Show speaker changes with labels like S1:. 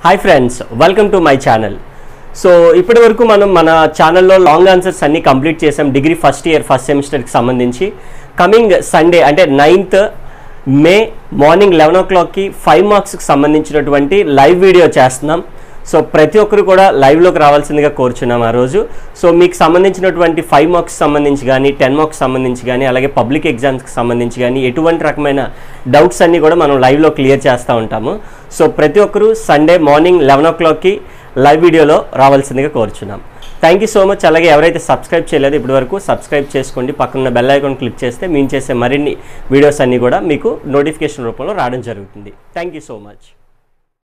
S1: hi friends welcome to my channel so ఇప్పటి వరకు మనం మన ఛానల్లో లాంగ్ ఆన్సర్స్ అన్ని కంప్లీట్ చేసాం డిగ్రీ ఫస్ట్ ఇయర్ ఫస్ట్ సెమిస్టర్కి సంబంధించి కమింగ్ సండే అంటే నైన్త్ మే మార్నింగ్ లెవెన్ ఓ క్లాక్కి ఫైవ్ మార్క్స్కి సంబంధించినటువంటి లైవ్ వీడియో చేస్తున్నాం సో ప్రతి ఒక్కరు కూడా లైవ్లోకి రావాల్సిందిగా కోరుచున్నాం ఆ రోజు సో మీకు సంబంధించినటువంటి ఫైవ్ మార్క్స్ సంబంధించి కానీ టెన్ మార్క్స్ సంబంధించి కానీ అలాగే పబ్లిక్ ఎగ్జామ్స్కి సంబంధించి కానీ ఎటువంటి రకమైన డౌట్స్ అన్నీ కూడా మనం లైవ్లో క్లియర్ చేస్తూ ఉంటాము సో ప్రతి ఒక్కరు సండే మార్నింగ్ లెవెన్ ఓ క్లాక్కి లైవ్ వీడియోలో రావాల్సిందిగా కోరుచున్నాం థ్యాంక్ యూ సో మచ్ అలాగే ఎవరైతే సబ్స్క్రైబ్ చేయలేదో ఇప్పటి వరకు సబ్స్క్రైబ్ చేసుకోండి పక్కన బెల్ ఐకాన్ క్లిక్ చేస్తే మేము చేసే మరిన్ని వీడియోస్ అన్నీ కూడా మీకు నోటిఫికేషన్ రూపంలో రావడం జరుగుతుంది థ్యాంక్ యూ సో మచ్